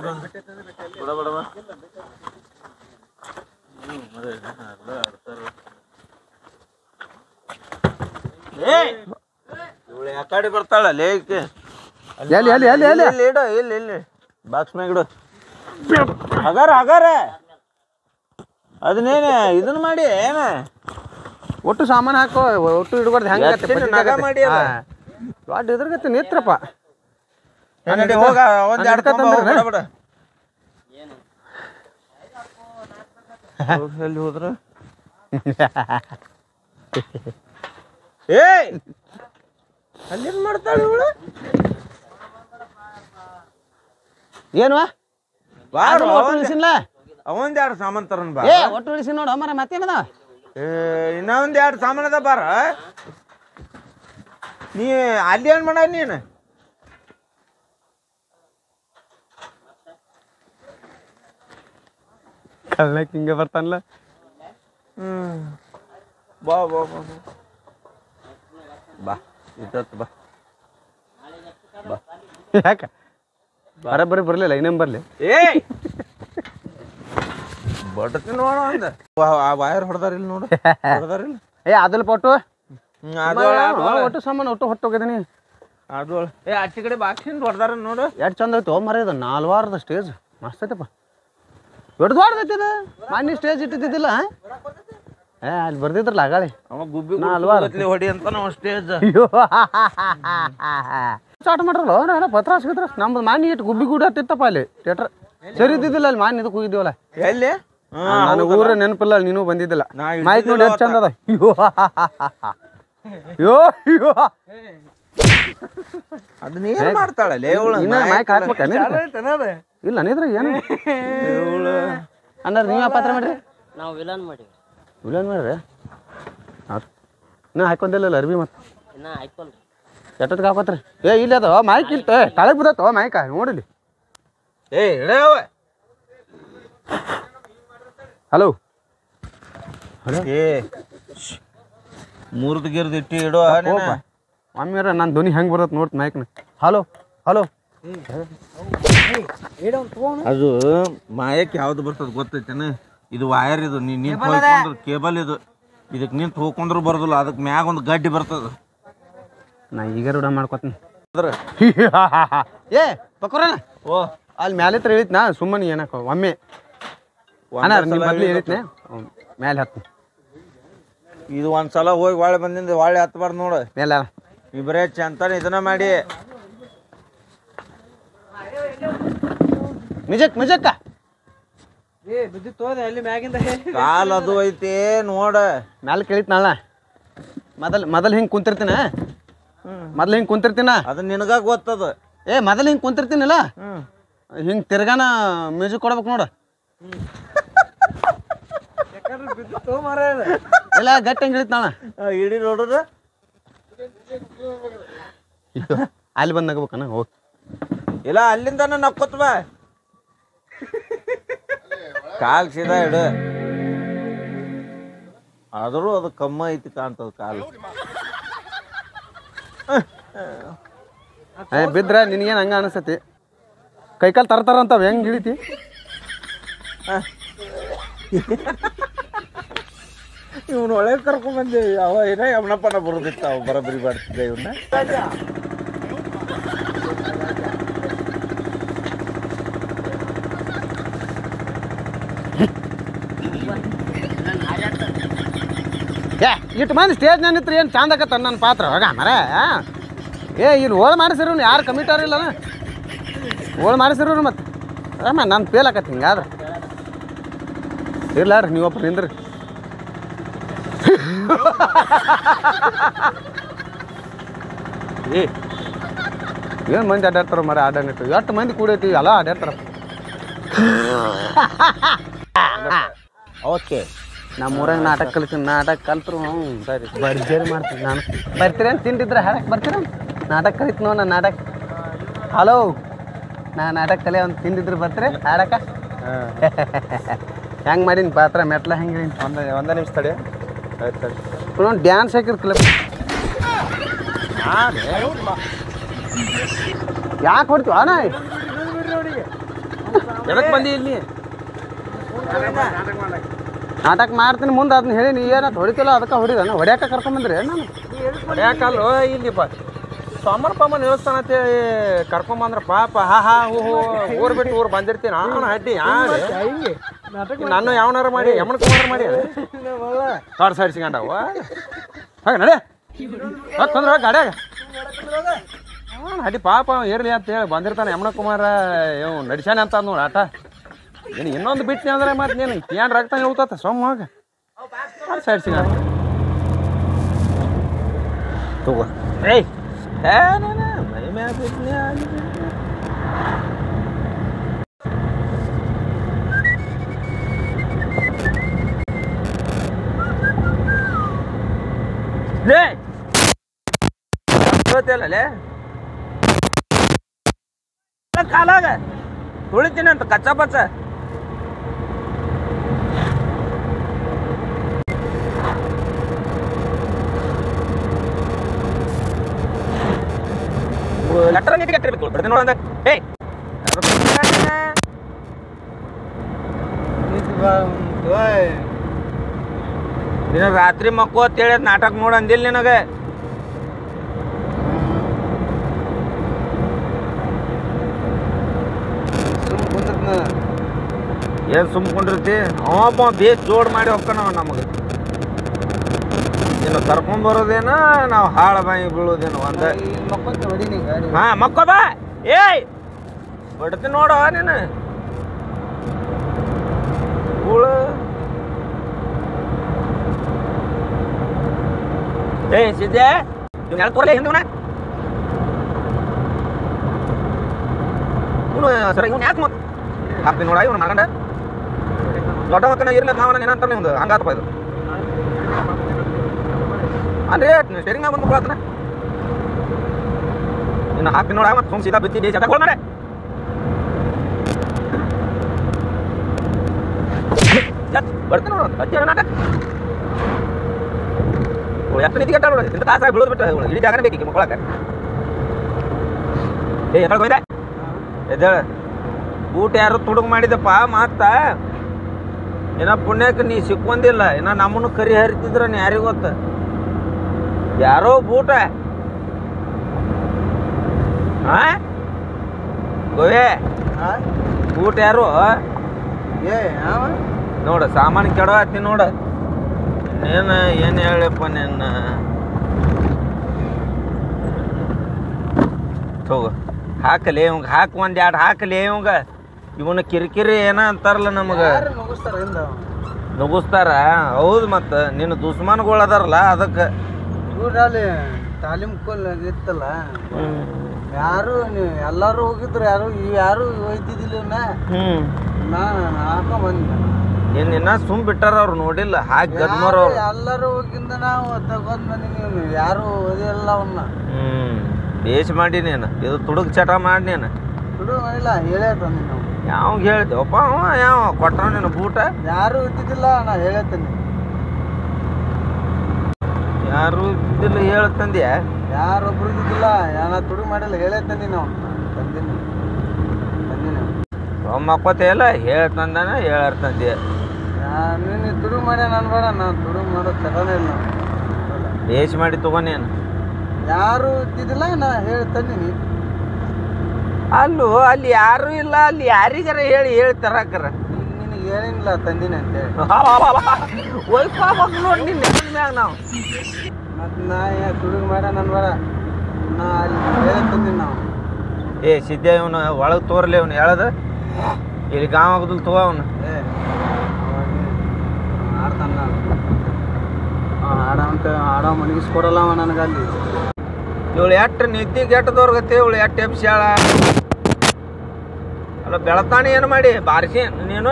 ಬಿಡು ಬಿಡ ಬಿಡವ ಹ್ಮ್, ಅದೇ, ಎಲ್ಲ ಆಡ್ತಾರೆ. ಏಯ್! ಇವ್ಳು ಯಾಕಡೆ ಬರ್ತಾಳ ಲೇಕೆ ಎಲ್ಲಿ ಎಲ್ಲಿ ಎಲ್ಲಿ ಎಲ್ಲಿ ಇಲ್ಲಿ ಇಡು ಇಲ್ಲಿ ಇಲ್ಲಿ ಬಾಕ್ಸ್ ಮ್ಯಾಗ ಇಡು ಹಗಾರ ಹಗಾರ ಅದನ್ನೇನೆ ಇದನ್ನ ಮಾಡಿ ಏನ ಒಟ್ಟು ಸಾಮಾನು ಹಾಕೋ ಒಟ್ಟು ಹಿಡ್ಬಾರ್ದು ಹೆಂಗೆ ಎತ್ತಿನ ನಗ ಮಾಡಿ ಅಲ್ಲ. ದೊಡ್ಡ ಇದ್ರಗತ್ತೆ ನಿತ್ರಪ್ಪ ನಡಿ ಹೋಗ ಒಂದ್ ಎರಡು ನಡ್ಕೊ ತಗೊಂಬಾ, ಹೋಗ್ ತಂದ್ರೇನ? ಬಿಡ, ಬಿಡ. ಹೋಗ್ ಎಲ್ಲಿ ಹೋದ್ರ ಏಯ್ ಅಲ್ಲೇನ್ ಮಾಡ್ತಾಳೆ ಇವಳು ಏನು ಬಾರೋ ಒಟ್ಟು ಇಳಿಸಿನ್ಲ ಅವಂದ್ ಎರಡು ಸಾಮಾನ್ ತರನ್ ಬಾ ಏ ಒಟ್ಟು ಇಳಿಸಿ ನೋಡು ಮರ ಮತ್ತೇನದ ಏ, ಇನ್ನ ಒಂದ್ ಎರಡು ಸಾಮಾನ್ ಅದ ಬಾರ ನೀ ಅಲ್ಲಿ ಏನ್ ಮಾಡ ನೀನು ಕಳ್ಳಕ್ ಹಿಂಗೆ ಬರ್ತಾನಲ್ಲ ಹ್ಮ್ ಬಾ ಬಾ ಬಾ ಬಾ. ಬಾ ಇಟ್ಟತ್ ಬಾ ಯಾಕ ಬರಬ್ಬರಿ ಬರ್ಲಿಲ್ಲ ಇನ್ನೇನ್ ಬರ್ಲಿ ಏಯ್ ಬಡತಿ ನೋಡ ಅಂದ ಆ ವೈರ್ ಹೊಡೆದಾರಿಲ್ಲ ನೋಡು ಹೊಡೆದಾರಿಲ್ಲ ಏ ಅದಲ್ ಪೊಟ್ಟು ಹ್ಮ್, ಅದೊಳ, ಅದೊಳ. ಒಟ್ಟು ಸಾಮಾನು ಒಟ್ಟು ಹೊಟ್ಟು ಹೋಗಿದ್ದೀನಿ ಅದೊಳ. ಏ ಆಚೆ ಕಡೆ ಬಾಕ್ಸಿಂದ ಹೊಡೆದಾರ ನೋಡು ಎಷ್ಟು ಚಂದ ಐತೆ ಮರ ಇದು ನಾಲ್ವಾರದ ಸ್ಟೇಜ್ ಮಸ್ತ್ ಐತಪ್ಪ ಎಷ್ಟು ದೊಡ್ಡದೈತಿ ಇದು ಮಾನ್ಯ ಸ್ಟೇಜ್ ಇಟ್ಟಿದ್ದಿಲ್ಲ ಏ ಅಲ್ಲಿ ಬರ್ದಿದ್ರಲ್ಲ ಆಗಾಳಿ ಅವ ಗುಬ್ಬಿ ನಾ ಅಲ್ವಾ? ಗುಬ್ಬಿ ಹೊಡಿ ಅಂತ ನಾವು ಸ್ಟೇಜ್ ಅಯ್ಯೋ ಸ್ಟಾರ್ಟ್ ಮಾಡ್ರಲ್ಲ ನಾನ ಪತ್ರಾಸ್ ಗಿತ್ರಾಸ್ ನಮ್ದು ಮಾನ್ಯ ಇಟ್ಟು ಗುಬ್ಬಿ ಗುಡಿ ಹತ್ತಿತ್ತಪ್ಪ ಅಲ್ಲಿ ಥಿಯೇಟರ್ ಸರಿ ಇದ್ದಿದ್ದಿಲ್ಲ ಅಲ್ಲಿ ಮಾನ್ಯ ಇದಕ್ಕೆ ಹೋಗಿದ್ದೀವಲ್ಲ ಎಲ್ಲಿ ನನಗೆ ಊರ ನೆನಪಿಲ್ಲ ಅಲ್ಲಿ ನೀನು ಬಂದಿದ್ದಿಲ್ಲ ನಾ ಮೈಕ್ ನೋಡಿ ಎಷ್ಟು ಚಂದ ಅದ ಅಯ್ಯೋ ಅಯ್ಯೋ ಅಯ್ಯೋ ಅದನ್ನ ಏನ್ ಮಾಡ್ತಾಳಲ್ಲ ಇವಳು ಇನ್ನ ಮೈಕ್ ಹಾಕ್ಬೇಕೇನು ಇದಕ್ಕೆ? ಇಲ್ಲ ನಿದ್ರ ಏನು ಅಣ್ಣ ನೀವು ಯಾವ ಪಾತ್ರ ಮಾಡ್ರಿ ನಾವು ವಿಲನ್ ಮಾಡಿವಿ ವಿಲನ್ ಮಾಡ್ರಿ ಹಾಂ ನಾ ಹಾಕೊಂದಿಲ್ಲ ಅರ್ಬಿ ಮತ್ತೆ ಇನ್ನ ಹಾಕೊಲ್ರಿ ಎಷ್ಟೊತ್ತಿಗೆ ಹಾಕೋತ್ರಿ ಏ ಇಲ್ಲ ಅದ ಮೈಕ್ ಇಲ್ತ ತಳಗ್ ಬಿದ್ದತ್ತ ಮೈಕ ನೋಡಿಲಿ ಏ ಇಡವ ಹಲೋ ಏ ಮುರಿದು ಗಿರ್ದು ಇಟ್ಟಿ ಇಡು ನೀನು. ಮಮ್ಮಿಯರ ನನ್ನ ಧ್ವನಿ ಹೆಂಗೆ ಬರುತ್ತೆ ನೋಡ್ತ ಮೈಕ್ನ ಹಲೋ ಹಲೋ ಅದು ಮಾಯಕ್ಕೆ ಯಾವ್ದು ಬರ್ತದ ಗೊತ್ತೈತೇನ ಇದು ವೈರ್ ಇದು ನೀ ನಿಂತು ಹೋಗ್ಕೊಂಡ್ರ ಕೇಬಲ್ ಇದು ಇದಕ್ಕೆ ನಿಂತು ಹೋಗ್ಕೊಂಡ್ರು ಬರೋದಿಲ್ಲ ಅದಕ್ಕೆ ಮ್ಯಾಗ ಒಂದು ಗಡ್ಡಿ ಬರ್ತದ ನಾ ಈಗ ರೂಢ ಮಾಡ್ಕೊತೀನಿ ಅದ್ರ ಏ ಬಕ್ರನ ಓ ಅಲ್ಲಿ ಮ್ಯಾಲೆ ಹತ್ರ ಹೇಳಿತ್ ನಾ ಸುಮ್ಮನೆ ಏನಕ್ಕ ಒಮ್ಮೆ ಅಣ್ಣ ನಿಮ್ಮ ಬದ್ಲಿ ಹೇಳಿತ್ನೆ ಮ್ಯಾಲೆ ಹತ್ತು ಇದು ಒಂದ್ಸಲ ಹೋಗಿ ಹೊಳೆ ಬಂದಿಂದ ಹೊಳೆ ಹತ್ಬಾರ್ದು ನೋಡು ಮೇಲೆ ಅಣ್ಣ. ನೀ ಬರೇ ಚಂತಾನ ಇದನ್ನ ಮಾಡಿ ನಿಜಕ್ ನಿಜಕ್ಕ ಕಾಲ್ ಅದು ಐತಿ ನೋಡ ಮ್ಯಾಲೆ ಕೇಳಿತ್ ನಾಳ ಮೊದಲ್ ಮೊದಲ್ ಹಿಂಗೆ ಕುಂತಿರ್ತೀನ ಮೊದಲು ಹಿಂಗೆ ಕುಂತಿರ್ತೀನ ಅದು ನಿನಗ ಗೊತ್ತದ ಏ ಮೊದಲು ಹಿಂಗೆ ಕುಂತಿರ್ತೀನಲ್ಲ ಹ್ಮ್ ಹಿಂಗೆ ತಿರ್ಗಾನ ಮ್ಯೂಸಿಕ್ ಕೊಡ್ಬೇಕು ನೋಡು ಇಲ್ಲ ಗಟ್ಟಿ ಹಂಗೆ ಹೇಳಿತ್ ನಾಳ ಆ, ಇಡೀ ನೋಡುದ ಅಲ್ಲಿ ಬಂದು ನಗಬೇಕನ ಹೋಗಿ ಇಲ್ಲ ಅಲ್ಲಿಂದಾನ ನಕ್ಕೊತ್ ಬಾ ಕಾಲ್ ಸೀದಾ ಇಡು ಆದರೂ ಅದು ಕಮ್ಮ ಐತಿ ಕಾಣ್ತದ ಕಾಲು ಏ ಬಿದ್ರ ನಿನಗೇನು ಹಂಗ ಅನಿಸ್ತತಿ ಕೈಕಾಲು ತರ್ತಾರ ಅಂತಾವ ಹೆಂಗೆ ಹಿಡಿತಿ ಇವನು ಒಳಗೆ ಕರ್ಕೊಂಡ್ ಬಂದೆ ಅವ ಏನ ಯಮನಪ್ಪನ ಬರೋದಿತ್ತ ಅವ ಬರಬರಿ ಮಾಡ್ತಿದ್ದೆ ಇವನ್ನ ಏ ಇಟ್ಟು ಮಂದಿ ಸ್ಟೇಜ್ ನಿಂತ್ರಿ ಏನು ಚಂದ ಆಕತ್ತ ನನ್ನ ಪಾತ್ರ ಹೋಗ ಮರ ಏ ಇಲ್ಲಿ ಓಳ್ ಮಾಡಿಸಿರು ಯಾರು ಕಮಿಟಾರ ಇಲ್ಲ ಓಳ್ ಮಾಡಿಸಿರು ಮತ್ತೆ ಅಮ್ಮ ನಾನು ಫೇಲ್ ಆಕತ್ತಿ ಹಿಂಗಾದ್ರೆ ಇರ್ಲಾಡ್ರಿ ನೀವೊಬ್ಬರು ನಿಂದ್ರಿ ಏ ಏನು ಮಂದಿ ಅಡ್ಡಾಡ್ತಾರ ಮರ ಆಡಾಡಿಟ್ಟು ಎಷ್ಟು ಮಂದಿ ಕೂಡೈತಿ ಎಲ್ಲ ಅಡ್ಡಾಡ್ತಾರ ಓಕೆ ನಮ್ಮ ಊರಾಗ ನಾಟಕ ಕಲಿತೀನಿ ನಾಟಕ ಕಲ್ತ್ರು ಹ್ಞೂ ಸರಿ ಭರ್ಜರಿ ಮಾಡ್ತೀನಿ ನಾನು ಬರ್ತೀರಿ ಅಂತ ತಿಂದಿದ್ರೆ ಹಾಡಕ್ಕೆ ಬರ್ತೀರ ನಾಟಕ ಕಲಿತು ನೋ ನಾನು ನಾಟಕ ಹಲೋ ನಾ ನಾಟಕ ಕಲಿಯೋ ಅಂತ ತಿಂದಿದ್ರೆ ಬರ್ತೀರಿ ಹಾಡಕ ಹೆಂಗೆ ಮಾಡೀನಿ ಪಾತ್ರ ಮೆಟ್ಲ ಹೆಂಗೆ ಒಂದ ಒಂದ ನಿಮಿಷ ತಡಿ ಆಯ್ತು ತಡಿ ಇನ್ನೊಂದು ಡ್ಯಾನ್ಸ್ ಹಾಕಿರ್ ಕ್ಲಬ್ ಯಾಕೆ ಹೊಡ್ತೀವಿ ಅಣ್ಣ ಎದಕ್ ಬಂದಿ ಇಲ್ಲಿ ನಾಟಕ ಮಾಡ್ತೀನಿ ಮುಂದೆ ಅದನ್ನ ಹೇಳಿ ನೀ ಏನ ಹೊಡಿತಿಲ್ಲ ಅದಕ್ಕೆ ಹೊಡಿದ ಹೊಡ್ಯಾಕ ಕರ್ಕೊಂಬಂದ್ರಿ ನಾನು ಯಾಕಲ್ಲ ಇಲ್ಲಿ ಬಾ ಸೋಮವಾರ ಪಾಮನ್ ದೇವಸ್ಥಾನ ಅಂತ ಕರ್ಕೊಂಬಂದ್ರ ಪಾಪ ಹಾ ಹಾ ಹೂ ಹೂ ಊರ್ ಬಿಟ್ಟು ಊರ್ ಬಂದಿರ್ತೀನಿ ನಾನು ಅಡ್ಡಿ ಯಾರು ನಾನು ಯಾವನಾರ ಮಾಡಿ ಯಮನ್ ಕುಮಾರ ಮಾಡಿ ಕಾರ್ ಸೈಡ್ ಸಿಗಂಡವ ಹಾಗ ನಡೆ ಹಾಕಂದ್ರ ಗಾಡ್ಯಾಗ ಅವ್ನ್ ಅಡ್ಡಿ ಪಾಪ ಅವ ಇರ್ಲಿ ಅಂತ ಹೇಳಿ ಬಂದಿರ್ತಾನೆ ಯಮನ ಕುಮಾರ ಇವ್ ನಡಿಸ್ಯಾನೆ ಅಂತ ನೋಡಿ ಆಟ ನೀನು ಇನ್ನೊಂದು ಬಿಟ್ನಿ ಅಂದ್ರೆ ಮತ್ತೆ ನೀನು ಏನ್ ರಕ್ತ ಹೇಳ್ತತ್ತ ಸೋಮ ಹೋಗ ಕಾರ್ ಸೈಡ್ ಸಿಗಂಡ ತಗೋ ಏಯ್ ಏ ನಾನು ಮೈ ಮ್ಯಾಗ ಬಿದ್ನಿ ಅಲ್ಲಿ ಬಿದ್ನಿ. ಲೇ ಗೊತ್ತಿಲ್ಲಲೇ ಕಾಲಾಗ ತುಳಿತೀನಿ ಅಂತ ಕಚ್ಚ ಪಚ್ಚ ಲೆಟರ್ ನೀತಿ ಕಟ್ಟಿರ್ಬೇಕು ಬಿಡ್ತೀನಿ ನೋಡಂದ ಏಯ್ ದಿನ ರಾತ್ರಿ ಮಕ್ಕೋ ಅಂತೇಳಿ ನಾಟಕ ನೋಡ ಅಂದಿಲ್ಲ ನಿನಗೆ ಏನ್ ಸುಮ್ಕೊಂಡಿರ್ತಿ ಅವಪ್ಪ ಬೇಸ್ ಜೋಡ್ ಮಾಡಿ ಹೋಗ್ಕನವ ನಮಗೆ ಇನ್ನು ಕರ್ಕೊಂಬರೋದೇನ ನಾವು ಹಾಳ ಬಾಯಿ ಬೀಳೋದೇನು ಒಂದ ಹೊಡಿನಿ ಗಾಡಿ ಹಾ ಮಕ್ಕೋ ಬಾ ಏಯ್ ಬಿಡ್ತೀನಿ ನೋಡು ನೀನು ಉಳು ಏಯ್ ಸಿದ್ದೆ ಇವ್ನ ಯಾಕೆ ಕೊಡಲೇ ಹಿಂದವನ ಇವನು ಸರಿ ಇವ್ನು ಯಾಕೆ ಮತ್ತೆ ಹಾಕ್ತೀನಿ ನೋಡ ಇವನು ಮಗಂಡ ದೊಡ್ಡ ಮಕ್ಕನ ಇರ್ಲಿ ನಾವನ ಏನಂತಾನೆ ಒಂದು ಹಂಗಾತಪ್ಪ ಇದು ಅಂದ್ರೆ ಸ್ಟೇರಿಂಗ್ ಬಂದು ಮಕ್ಕಳತ್ತನ ಇನ್ನು ಹಾಕಿ ನೋಡ ಮತ್ತೆ ಸುಮ್ ಸೀದಾ ಬಿತ್ತಿ ಜಗ ಮಾಡೆ ಬರ್ತೀನಿ ನೋಡು ಅಜ್ಜಿ ನಾಟಕ ಎಷ್ಟು ನಿಂತಿ ಗಂಟ ನೋಡು ಇಂಥ ತಾಸ ಬೀಳೋದು ಬಿಟ್ಟು ಇವ್ಳು ಇಡೀ ಜಾಗನೇ ಬೇಕೀಗ ಮಕ್ಕಳಕ್ಕ ಏ ಎక్కడ ಹೋಯ್ದೆ ಎದ್ದೇಳ ಊಟ ಯಾರು ತುಡುಗು ಮಾಡಿದಪ್ಪ ಮಾತ ಏನ ಪುಣ್ಯಕ್ಕೆ ನೀ ಸಿಕ್ಕೊಂದಿಲ್ಲ ಏನ ನಮ್ಮನ್ನು ಕರಿ ಹರಿತಿದ್ರ ನೀ ಯಾರಿಗೂ ಗೊತ್ತ ಯಾರೋ ಬೂಟ ಹಾ ಗೋವೆ ಊಟ ಯಾರು ಏ ಯಾವ ನೋಡು ಸಾಮಾನು ಕೆಡವಾತಿ ನೋಡು ನೀನು ಏನು ಹೇಳಪ್ಪ ನಿನ್ನ ಹೋಗು ಹಾಕಲಿ ಇವಂಗ ಹಾಕ್ ಒಂದ್ ಎರಡು ಹಾಕಲಿ ಇವಂಗ ಇವನ ಕಿರಿಕಿರಿ ಏನ ಅಂತಾರಲ್ಲ ನಮಗೆ ಯಾರು ನುಗ್ಗಿಸ್ತಾರ ಹಿಂದ ನುಗ್ಗಿಸ್ತಾರ ಹೌದು ಮತ್ತು ನಿನ್ನ ದುಶ್ಮನ್ಗಳು ಅದಾರಲ್ಲ ಅದಕ್ಕೆ ಇವ್ರು ಅಲ್ಲಿ ತಾಲೀಮ್ ಕೊಲ್ ಇತ್ತಲ್ಲ ಯಾರು ನೀವು ಎಲ್ಲರೂ ಹೋಗಿದ್ರು ಯಾರು ಇವ್ ಯಾರು ಒಯ್ತಿದ್ದಿಲ್ಲ ಇವ್ನ ಹ್ಞೂ ನಾನು ಹಾಕೊಂಡ್ ಬಂದೆ ಏನು ಇನ್ನ ಸುಮ್ ಬಿಟ್ಟಾರ ಅವ್ರು ನೋಡಿಲ್ಲ ಹಾಕಿ ಗದ್ಮರ್ ಯಾರು ಅವ್ರು ಎಲ್ಲರೂ ಹೋಗಿಂದ ನಾವು ತಗೊಂಡ್ ಬಂದಿನಿ ಇವ್ನು ಯಾರು ಓದಿಲ್ಲ ಅವನ್ನ ಹ್ಞೂ ಬೇಸ್ ಮಾಡಿ ನೀನು ಇದು ತುಡುಗ್ ಚಟ ಮಾಡಿ ನೀನು ಬಿಡು ಮಾಡಿಲ್ಲ ಹೇಳೇ ತಂದಿ ನಾವು ಯಾವ ಹೇಳ್ದೇವಪ್ಪ ಅವ ಯಾವ ಕೊಟ್ಟ ನೀನು ಬೂಟ ಯಾರು ಇದ್ದಿದ್ದಿಲ್ಲ ನಾ ಹೇಳತ್ತೀನಿ ಯಾರು ಇದ್ದಿಲ್ಲ ಹೇಳ್ತಂದ್ಯಾ ಯಾರೊಬ್ರು ಇದ್ದಿದ್ದಿಲ್ಲ ನಾ ತುಡು ಮಾಡಿಲ್ಲ ಹೇಳೇ ತಂದಿ ನಾವು ತಂದಿನಿ ತಂದಿನಿ ಮಕ್ಕೋತೆ ಇಲ್ಲ ಹೇಳ್ತಂದಾನ ಹೇಳರ್ತಂದೆ ನೀನು ತುಡು ಮಾಡ್ಯ ನಾನು ಬೇಡ ನಾನು ತುಡು ಮಾಡೋ ಚಟನೇ ಇಲ್ಲ ನಾವು ಬೇಸ್ ಮಾಡಿ ತಗೊಂಡೇನು ಯಾರು ಇದ್ದಿದ್ದಿಲ್ಲ ನಾ ಹೇಳಿ ತಂದಿನಿ ಅಲ್ಲೂ ಅಲ್ಲಿ ಯಾರು ಇಲ್ಲ ಅಲ್ಲಿ ಯಾರಿಗಾರ ಹೇಳಿ ಹೇಳಿ ತರಾಕರ ಈಗ ನಿನಗೆ ಹೇಳಿಲ್ಲ ತಂದಿನಿ ಅಂತೇಳಿ ಒಯ್ಕೋಬೇಕು ನೋಡಿ ನಿನ್ನ ಹೆಸರು ಮ್ಯಾಗ ನಾವು ಮತ್ತು ನಾ ಯಾ ತುಡುಗ್ ಮಾಡ್ಯ ನಾನು ಬೇಡ ನಾ ಅಲ್ಲಿ ಹೇಳಿ ತಂದಿನಿ ನಾವು ಏ ಸಿದ್ದೆ ಇವನು ಒಳಗೆ ತೋರ್ಲಿ ಅವನು ಹೇಳದ ಇಲ್ಲಿ ಗಾಂವ್ ಆಗದಲ್ ತಗೋ ಅವನು ಏ ಆಡ್ತಾನ ಆಡ ಅಂತ ಆಡೋ ಮನಗಿಸ್ಕೊಡಲ್ಲ ಅವ ನನಗೆ ಅಲ್ಲಿ ಇವಳು ಎಟ್ಟು ನಿದ್ದೆ ಗೆಟ್ಟದವ್ರಿಗತ್ತೆ ಇವಳು ಎಟ್ಟು ಎಬ್ಸ್ಯಾಳ ಅಲ್ಲ ಬೆಳತಾನೆ ಏನು ಮಾಡಿ ಬಾರಿಸಿ ನೀನು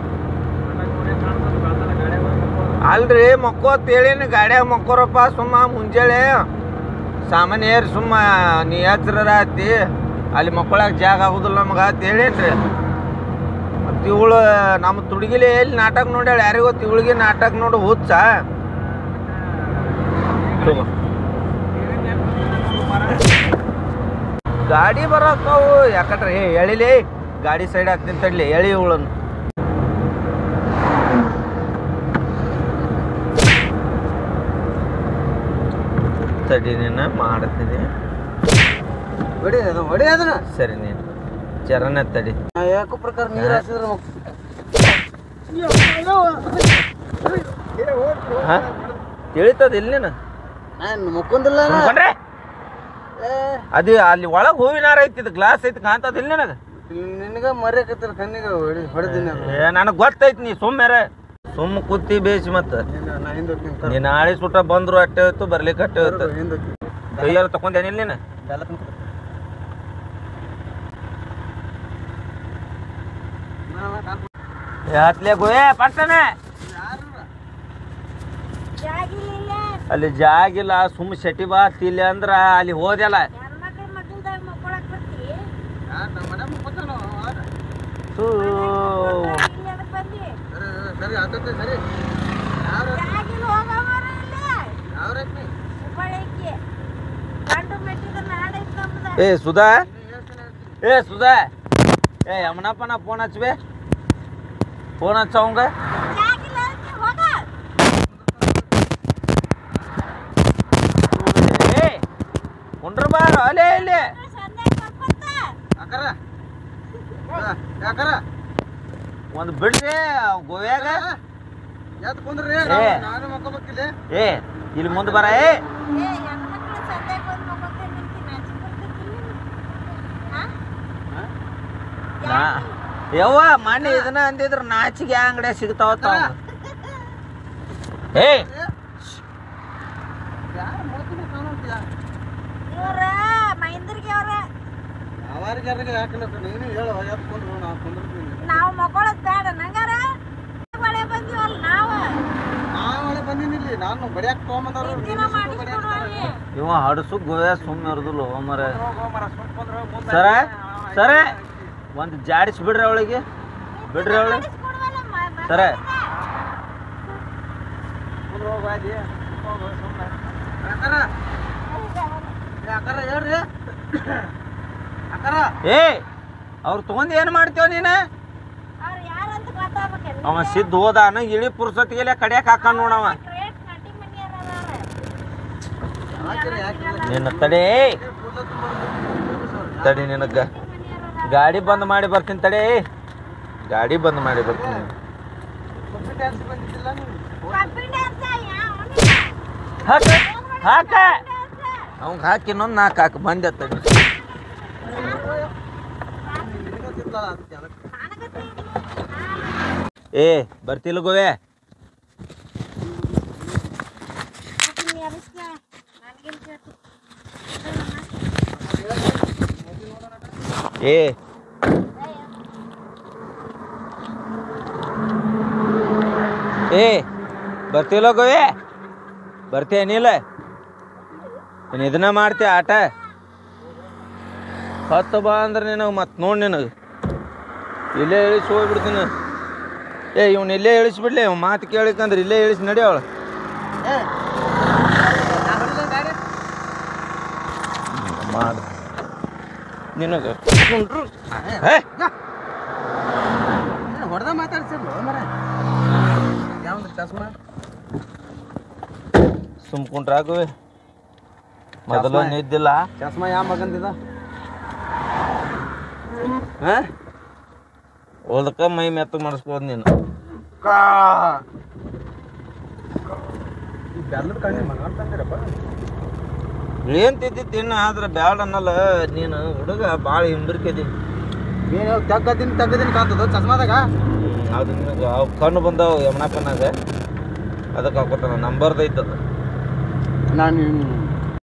ಅಲ್ರಿ ಮಕ್ಕೋ ತೇಳೇನಿ ಗಾಡ್ಯಾಗ ಮಕ್ಕೋರಪ್ಪ ಸುಮ್ಮ ಮುಂಜಾನೆ ಸಾಮಾನ್ಯ ಏರಿ ಸುಮ್ಮ ನೀ ಎಚ್ಚರ ಆತಿ ಅಲ್ಲಿ ಮಕ್ಕಳಾಗ ಜಾಗ ಆಗುದಿಲ್ಲ ನಮಗೆ ಅಂತ ಹೇಳೇನ್ರಿ ಮತ್ತು ಇವಳು ನಮ್ಮ ತುಡುಗಿಲಿ ಎಲ್ಲಿ ನಾಟಕ ನೋಡ್ಯಾಳ ಯಾರಿಗೂ ಗೊತ್ತು ಇವಳಿಗೆ ನಾಟಕ ನೋಡಿ ಹುಚ್ಚ ತಗೋ. ಗಾಡಿ ಬರತ್ತಾವು ಯಾಕಂದ್ರೆ ಏ ಎಳಿಲಿ ಗಾಡಿ ಸೈಡ್ ಹಾಕ್ತೀನಿ ತಡ್ಲಿ ಎಳಿ ಇವಳನ್ನು ತಡಿ ನೀನು ಮಾಡ್ತೀನಿ ಹೊಡಿ ಅದು ಹೊಡಿ ಅದನ್ನ ಸರಿ ನೀನು ಚರಣ ತಡಿ ನಾ ಯಾಕೋ ಪ್ರಕಾರ ನೀರು ಹಾಸಿದ್ರೆ ಹಾ ತಿಳಿತದ ಇಲ್ಲಿ ನೀನು ನಾನು ಮುಕ್ಕೊಂದಿಲ್ಲ ಸುಮ್ಕೊಂಡ್ರೆ? ಅದು ಅಲ್ಲಿ ಒಳಗೆ ಹೂವಿನಾರ ಐತಿ ಇದು ಗ್ಲಾಸ್ ಐತಿ ಕಾಣ್ತದ ಇಲ್ಲಿ ನನಗೆ ನಿನಗ ಮರ್ಯಾಕತ್ತಿಲ್ಲ ಕಣ್ಣಿಗೆ ಹೊಡಿ ಹೊಡೆದಿನ ಏ ನನಗೆ ಗೊತ್ತೈತಿ ನೀ ಸುಮ್ಮೇರೆ ಸುಮ್ಮ ಕುತ್ತಿ ಬೇಸಿ ಮತ್ತೆ ನಾ ಹಿಂದೆ ಹೋಗ್ತೀನಿ ನೀ ನಾಳೆ ಸುಟ್ಟ ಬಂದ್ರು ಅಟ್ಟೆ ಹೋಯ್ತು ಬರ್ಲಿಕ್ಕೆ ಅಟ್ಟೆ ಹೋಯ್ತು ಹಿಂದೆ ಹೋಗ್ತೀನಿ ಕೈಯಾರ ತಕೊಂಡೇನಿಲ್ಲ ನೀನು ಬೆಲ್ಲ ತಿನ್ಕೊ. ಹತ್ಲೆ ಗೋಯೆ ಪಟ್ಟನೆ ಅಲ್ಲಿ ಜಾಗಿಲ್ಲ ಸುಮ್ಮ ಶೆಟಿ ಬಾ ತಿಲ್ಲಿ ಅಂದ್ರ ಅಲ್ಲಿ ಹೋದೆಲ್ಲ ಯಾ, ನಮ್ಮ ಮನೆ ಮುಕ್ಕೊತಾನ ನಾವು, ಆಡ. ಥೂ. ಸರಿ, ಸರಿ ಆತೈತೆ, ಸರಿ ಯಾರು ಯಾವ್ರೈತ್ ನೀ? ಏ ಸುಧಾ ಏ ಸುಧಾ ಏ ಯಮನಪ್ಪನ ಫೋನ್ ಹಚ್ಬೇ ಫೋನ್ ಹಚ್ಚವಂಗ ಏ ಕುಂಡ್ರ ಬಾರ ಅಲೇ ಇಲ್ಲಿ ಯಾಕಾರ ಹಾ, ಯಾಕಾರ ಒಂದು ಬಿಡ್ರಿ ಗೋವ್ಯಾಗ ಎದ್ದು ಕುಂದ್ರಿ ಏ. ನಾವು- ನಾನು ಮಕ್ಕೋಬೇಕಿಲ್ಲ ಏ ಇಲ್ಲಿ ಮುಂದೆ ಬರ ಏ ನಾ ಯವ್ವ ಮಣ್ಣಿ ಇದನ್ನ ಅಂದಿದ್ರ ನಾಚಿಗೆ ಅಂಗಡಿ ಸಿಗ್ತಾವ ತಾವ ಏ ಯಾರು ಮೂತಿನ ಕಾಣೋಂತಿಯ ಇವ್ರ ಮಹೇಂದ್ರಿಗೆ ಅವ್ರ ಯಾವಾರಿಗೆ ಯಾರಿಗೆ ಯಾಕಿಲ್ಲ ನೀನು ಹೇಳು ಎದ್ದು ಕುಂದ್ರು ನಾವು ಕುಂದಿರ್ತೀವಿ ನಾವು ಮಕ್ಕೊಳ್ಳೋದ್ ಬೇಡ ನಂಗಾರ ಬಳೆ ಬಂದಿವಲ್ಲ ನಾವು ನಾಳೆ ಬಂದಿನಿಲ್ಲಿ ನಾನು ಬಡಿಯಾಕ ತೊಗೊಂಬಂದವ್ರು ದಿನ ಮಾಡಿಸ್ಕೊಡು ಅಲ್ಲಿ ಇವ ಹಡಸು ಗೋವ್ಯಾ ಸುಮ್ಮನೆ ಇರೋದಿಲ್ಲ ಮರ ಹೋಗೋ ಮರ ಸುಮ್ನೆ ಕುಂದ್ರು, ಮುಂದೆ ಸರ ಸರ ಒಂದು ಜಾಡಿಸಿ ಬಿಡ್ರಿ ಅವಳಿಗೆ ಬಿಡ್ರಿ ಅವಳಿಗೆ ಮಾಡಿಸ್ಕೊಡುವಲ್ಲ ಮ- ಮ- ಸರ ಕುಂದ್ರು ಹೋಗು ಅಲ್ಲಿ. ಹೋಗು ಸುಮ್ನೆ. ಯಾಕಾರ ಯಾಕಾರ ಹೇಳ್ರಿ ಯಾಕಾರ ಏ ಅವ್ರು ತಗೊಂಡ್ ಏನ್ ಮಾಡ್ತೇವ ನೀನ ಅವ್ರು ಯಾರಂತ ಗೊತ್ತಾಗ್ಬೇಕಲ್ಲ ಅವ ಸಿದ್ಧ ಹೋದಾನ ಇಳಿ ಪುರ್ಸತ್ಗೆಲೆ ಕಡಿಯಾಕ ಹಾಕ ನೋಡವ ಕ್ರೇಟ್ ನಟಿ ಮನಿಯರ ಯಾಕಿರಿ ಯಾಕಿಲ್ಲ ನಿನ್ನ ತಡೆ ತಡಿ ನಿನಗ ಗಾಡಿ ಬಂದ್ ಮಾಡಿ ಬರ್ತೀನಿ ತಡೆ ಗಾಡಿ ಬಂದ್ ಮಾಡಿ ಬರ್ತೀನಿ ಡ್ಯಾನ್ಸ್ ಬಂದಿದ್ದಿಲ್ಲ ನೀವು ಕಬ್ಬಿಣ ಅಂತ ಯಾವ ಹಾಕ ಹಾಕ ಅವಂಗ ಹಾಕಿ ಇನ್ನೊಂದು ನಾಲ್ಕು ಹಾಕಿ ಬಂದೆ ತಡಿ ನಿನಗೊತ್ತಿತ್ತಲ್ಲ ಅದಕ್ಕೆ ಅದಕ್ಕೆ ಏ ಬರ್ತಿಲ್ಲ ಗೋವೆ ಏ ಏ ಬರ್ತಿಲ್ಲ ಗೋವೆ ಬರ್ತೀನಿಲ್ಲ ನೀನು ಇದನ್ನ ಮಾಡ್ತೀಯ ಆಟ ಹತ್ತು ಬಾ ಅಂದ್ರೆ ನಿನಗೆ ಮತ್ತೆ ನೋಡಿ ನಿನಗೆ ಇಲ್ಲೇ ಇಳಿಸಿ ಹೋಗ್ಬಿಡ್ತೀನಿ ಏ ಇವ್ನು ಇಲ್ಲೇ ಇಳಿಸ್ಬಿಡ್ಲಿ ಇವ್ ಮಾತು ಕೇಳಿಕಂದ್ರೆ ಇಲ್ಲೇ ಇಳಿಸಿ ನಡಿ ಅವಳು ಮಾಡು ನಿನಗೆ ಹೇ ಹೊಡೆದ ಮಾತಾಡ್ಸಿರ್ಲು ಮರ ಯಾವ್ದು ಚಸ್ಮಾ ಸುಮ್ಕೊಂಡ್ರಾಗುವೆ ಮೊದಲು ನಿದ್ದಿಲ್ಲ ಚಸ್ಮಾ ಯಾವ ಮಗಂದಿದ ಓದಕ್ಕ ಮೈ ಮೆತ್ತ ಮಾಡಿಸ್ಬೋದು ನೀನು ಬೆಲ್ಲದ ಕಣ್ಣಿ ಮಗ ಅಂತಂದಿರಪ್ಪ ಏನ್ ತಿದ್ದಿ ತಿನ್ನ ಆದ್ರೆ ಬ್ಯಾಡ ಅನ್ನಲ್ಲ ನೀನು ಹುಡುಗ ಭಾಳ ಹಿಂಬರ್ಕದಿ ಏನು ತಗ್ಗದಿನ ತಗ್ಗದಿನ ಕಾತದ ಚಸ್ಮಾದಾಗ ಅದು ನಿನಗೆ ಅವು ಕಣ್ಣು ಬಂದಾವ ಯಮನಪ್ಪನಾಗ ಅದಕ್ಕೆ ಹಾಕೋತಾನ ನಂಬರ್ದೈತದ ನಾನು